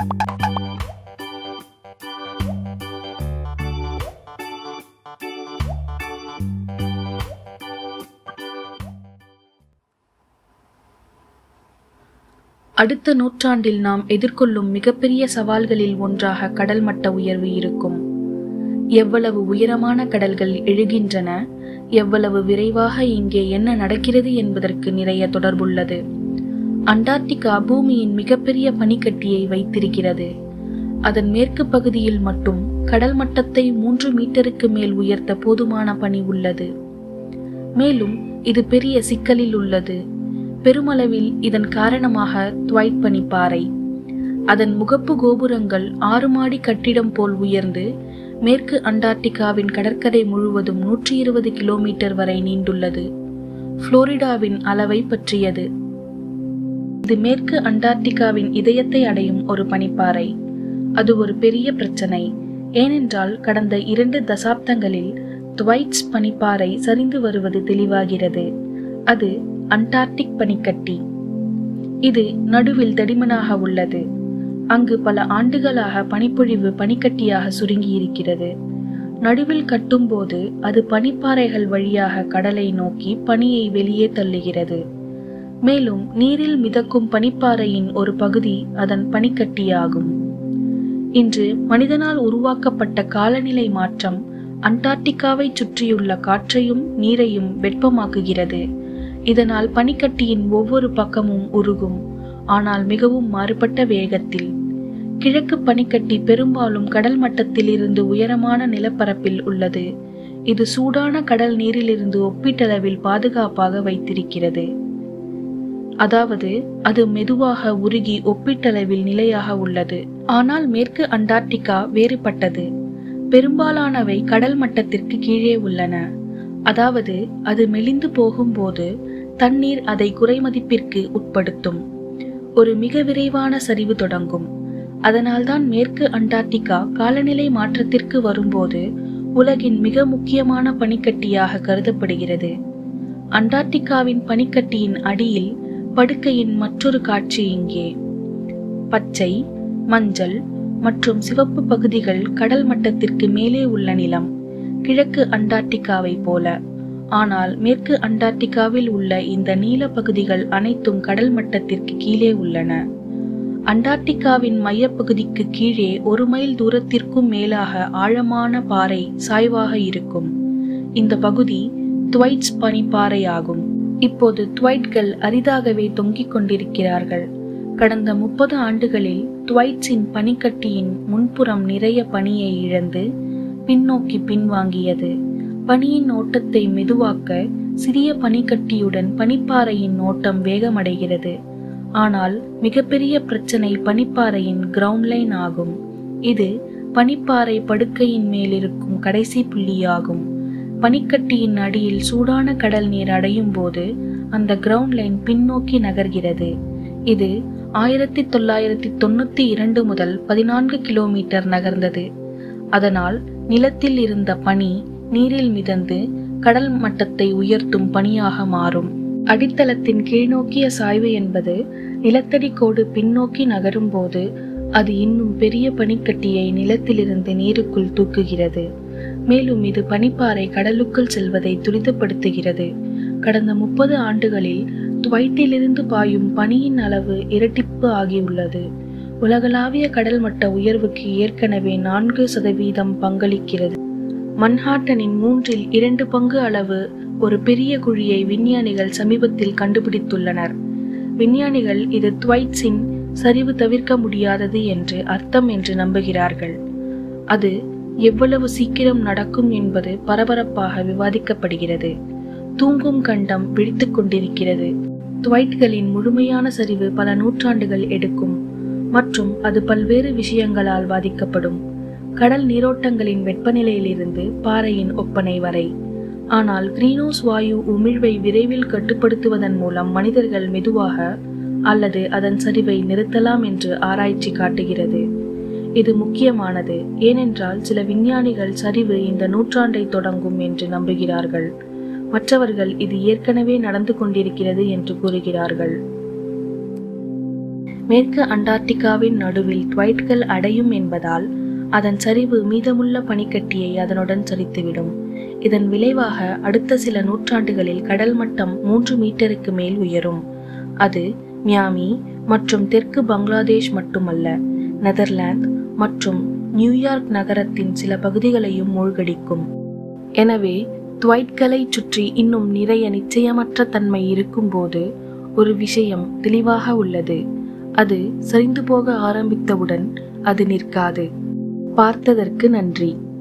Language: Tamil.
அடுத்த நூற்றாண்டில் நாம் எதிர்கொள்ளும் மிகப்பெரிய சவால்களில் ஒன்றாக கடல் மட்ட உயர்வு இருக்கும் எவ்வளவு உயரமான கடல்கள் எழுகின்றன எவ்வளவு விரைவாக இங்கே என்ன நடக்கிறது என்பதற்கு நிறைய தொடர்புள்ளது அண்டார்டிகா பூமியின் மிகப்பெரிய பனிக்கட்டியை வைத்திருக்கிறது அதன் மேற்கு பகுதியில் மட்டும் கடல் மட்டத்தை மூன்று மீட்டருக்கு மேல் உயர்த்த போதுமான பனி உள்ளது மேலும் இது பெரிய சிக்கலில் உள்ளது பெருமளவில் இதன் காரணமாக துவைட் பனிப்பாறை அதன் முகப்பு கோபுரங்கள் ஆறு மாடி கட்டிடம் போல் உயர்ந்து மேற்கு அண்டார்டிகாவின் கடற்கரை முழுவதும் நூற்றி இருபது கிலோமீட்டர் வரை நீண்டுள்ளது புளோரிடாவின் அளவை பற்றியது இது மேற்கு அண்டார்டிகாவின் இதயத்தை அடையும் ஒரு பனிப்பாறை அது ஒரு பெரிய பிரச்சனை ஏனென்றால் கடந்த இரண்டு தசாப்தங்களில் துவைட்ஸ் பனிப்பாறை சரிந்து வருவது தெளிவாகிறது அது அண்டார்டிக் பனிக்கட்டி இது நடுவில் தடிமனாக உள்ளது அங்கு பல ஆண்டுகளாக பனிப்பொழிவு பனிக்கட்டியாக சுருங்கி இருக்கிறது நடுவில் கட்டும்போது அது பனிப்பாறைகள் வழியாக கடலை நோக்கி பனியை வெளியே தள்ளுகிறது மேலும் நீரில் மிதக்கும் பனிப்பாறையின் ஒரு பகுதி அதன் பனிக்கட்டியாகும் இன்று மனிதனால் உருவாக்கப்பட்ட காலநிலை மாற்றம் அண்டார்டிகாவை சுற்றியுள்ள காற்றையும் நீரையும் வெப்பமாக்குகிறது இதனால் பனிக்கட்டியின் ஒவ்வொரு பக்கமும் உருகும் ஆனால் மிகவும் மாறுபட்ட வேகத்தில் கிழக்கு பனிக்கட்டி பெரும்பாலும் கடல் மட்டத்தில் இருந்து உயரமான நிலப்பரப்பில் உள்ளது இது சூடான கடல் நீரிலிருந்து ஒப்பீட்டளவில் பாதுகாப்பாக வைத்திருக்கிறது அதாவது அது மெதுவாக உருகி ஒப்பீட்டளவில் நிலையாக உள்ளது ஆனால் மேற்கு அண்டார்டிகா வேறுபட்டது பெரும்பாலானவை கடல் மட்டத்திற்கு கீழே உள்ளன அதாவது அது மெலிந்து போகும்போது தண்ணீர் அதை குறைமதிப்பிற்கு உட்படுத்தும் ஒரு மிக விரைவான சரிவு தொடங்கும் அதனால்தான் மேற்கு அண்டார்டிகா காலநிலை மாற்றத்திற்கு வரும்போது உலகின் மிக முக்கியமான பனிக்கட்டியாக கருதப்படுகிறது அண்டார்டிகாவின் பனிக்கட்டியின் அடியில் படுக்கையின் மற்றொரு காட்சி இங்கே பச்சை மஞ்சள் மற்றும் சிவப்பு பகுதிகள் கடல் மட்டத்திற்கு மேலே உள்ள நிலம் கிழக்கு அண்டார்டிகாவை போல ஆனால் மேற்கு அண்டார்டிகாவில் உள்ள இந்த நீல பகுதிகள் அனைத்தும் கடல் மட்டத்திற்கு கீழே உள்ளன அண்டார்டிகாவின் மையப்பகுதிக்கு கீழே ஒரு மைல் தூரத்திற்கும் மேலாக ஆழமான பாறை சாய்வாக இருக்கும் இந்த பகுதி துவைட்ஸ் பனிப்பாறை ஆகும் இப்போது துவைட்கள் அரிதாகவே தொங்கிக் கொண்டிருக்கிறார்கள் கடந்த முப்பது ஆண்டுகளில் துவைட்ஸின் பனிக்கட்டியின் முன்புறம் நிறைய பனியை இழந்து பின்னோக்கி பின்வாங்கியது பனியின் ஓட்டத்தை மெதுவாக்க சிறிய பனிக்கட்டியுடன் பனிப்பாறையின் ஓட்டம் வேகமடைகிறது ஆனால் மிகப்பெரிய பிரச்சனை பனிப்பாறையின் கிரவுண்ட் லைன் ஆகும் இது பனிப்பாறை படுக்கையின் மேலிருக்கும் கடைசி புள்ளியாகும் பனிக்கட்டியின் அடியில் சூடான கடல் நீர் அடையும் போது அந்த கிரவுண்ட் லைன் பின்னோக்கி நகர்கிறது இது ஆயிரத்தி தொள்ளாயிரத்தி தொண்ணூத்தி இரண்டு முதல் பதினான்கு கிலோமீட்டர் நகர்ந்தது அதனால் நிலத்தில் இருந்த பனி நீரில் மிதந்து கடல் மட்டத்தை உயர்த்தும் பனியாக மாறும் அடித்தளத்தின் கீழ்நோக்கிய சாய்வு என்பது நிலத்தடி கோடு பின்னோக்கி நகரும் போது அது இன்னும் பெரிய பனிக்கட்டியை நிலத்திலிருந்து நீருக்குள் தூக்குகிறது மேலும் இது பனிப்பாறை கடலுக்குள் செல்வதை துரிதப்படுத்துகிறது கடந்த முப்பது ஆண்டுகளில் துவைட்டிலிருந்து பாயும் பனியின் அளவு இரட்டிப்பு ஆகியுள்ளது உலகளாவிய கடல் மட்ட உயர்வுக்கு ஏற்கனவே நான்கு சதவீதம் பங்களிக்கிறது மன்ஹாட்டனின் மூன்றில் இரண்டு பங்கு அளவு ஒரு பெரிய குழியை விஞ்ஞானிகள் சமீபத்தில் கண்டுபிடித்துள்ளனர் விஞ்ஞானிகள் இது துவைட்ஸின் சரிவு தவிர்க்க முடியாதது என்று அர்த்தம் என்று நம்புகிறார்கள் அது எவ்வளவு சீக்கிரம் நடக்கும் என்பது பரபரப்பாக விவாதிக்கப்படுகிறது தூங்கும் கண்டம் விழித்துக் கொண்டிருக்கிறது துவைட்களின் முழுமையான சரிவு பல நூற்றாண்டுகள் எடுக்கும் மற்றும் அது பல்வேறு விஷயங்களால் பாதிக்கப்படும் கடல் நீரோட்டங்களின் வெப்பநிலையிலிருந்து பாறையின் ஒப்பனை வரை ஆனால் கிரீனோஸ் வாயு உமிழ்வை விரைவில் கட்டுப்படுத்துவதன் மூலம் மனிதர்கள் மெதுவாக அல்லது அதன் சரிவை நிறுத்தலாம் என்று ஆராய்ச்சி காட்டுகிறது இது முக்கியமானது ஏனென்றால் சில விஞ்ஞானிகள் சரிவு இந்த நூற்றாண்டை தொடங்கும் என்று நம்புகிறார்கள் மற்றவர்கள் இது ஏற்கனவே நடந்து கொண்டிருக்கிறது என்று கூறுகிறார்கள் மேற்கு அண்டார்டிகாவின் நடுவில் ட்வைட்கள் அடையும் என்பதால் அதன் சரிவு மீதமுள்ள பனிக்கட்டியை அதனுடன் சரித்துவிடும் இதன் விளைவாக அடுத்த சில நூற்றாண்டுகளில் கடல் மட்டம் மூன்று மீட்டருக்கு மேல் உயரும் அது மியாமி மற்றும் தெற்கு பங்களாதேஷ் மட்டுமல்ல நெதர்லாந்து மற்றும் நியூயார்க் நகரத்தின் சில பகுதிகளையும் மூழ்கடிக்கும் எனவே துவைட்களை சுற்றி இன்னும் நிறைய நிச்சயமற்ற தன்மை இருக்கும்போது ஒரு விஷயம் தெளிவாக உள்ளது அது சரிந்து போக ஆரம்பித்தவுடன் அது நிற்காது பார்த்ததற்கு நன்றி